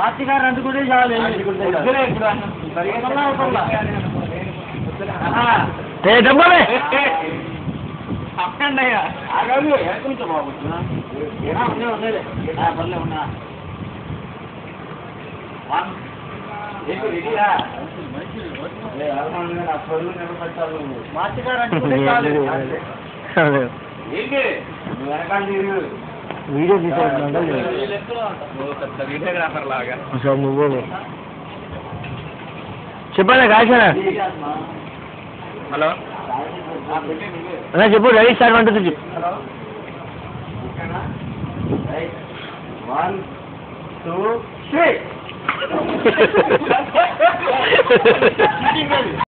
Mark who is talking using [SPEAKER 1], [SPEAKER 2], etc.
[SPEAKER 1] మార్చి గారు అందుకుంటే చాలు
[SPEAKER 2] వద్దులే ఇప్పుడు అన్న.
[SPEAKER 1] వదల్లా, వదల్లా.
[SPEAKER 2] ఆహా.
[SPEAKER 3] ఏ డబ్బులే
[SPEAKER 2] అక్కండి అయ్యా
[SPEAKER 1] ఆగాలి, వెనక నుంచో బాబు. ఏనా, ఉన్నాయి, ఉన్నాయిలే. ఆ, పర్లే, ఉన్నా. వన్. ఏంటి, రెడీయా? ఏ, అరవై నా పరువు నిలబెట్టాలి నువ్వు. మార్చి గారు అందుకుంటే చాలు ఏంటి నువ్వు వెనకాల తిరుగు.
[SPEAKER 3] వీడియో తీసేస్తున్నాడు
[SPEAKER 2] ఓ పెద్ద వీడియోగ్రాఫర్ లాగా
[SPEAKER 3] చెప్పండి కాల్చారా
[SPEAKER 2] హలో
[SPEAKER 1] ఆ, పెట్టే, నువ్వే.
[SPEAKER 3] అన్నా చెప్పు రెడీ స్టార్ట్ అంటుంది చెప్పు
[SPEAKER 1] హలో ఓకేనా రైట్ వన్ టూ త్రీ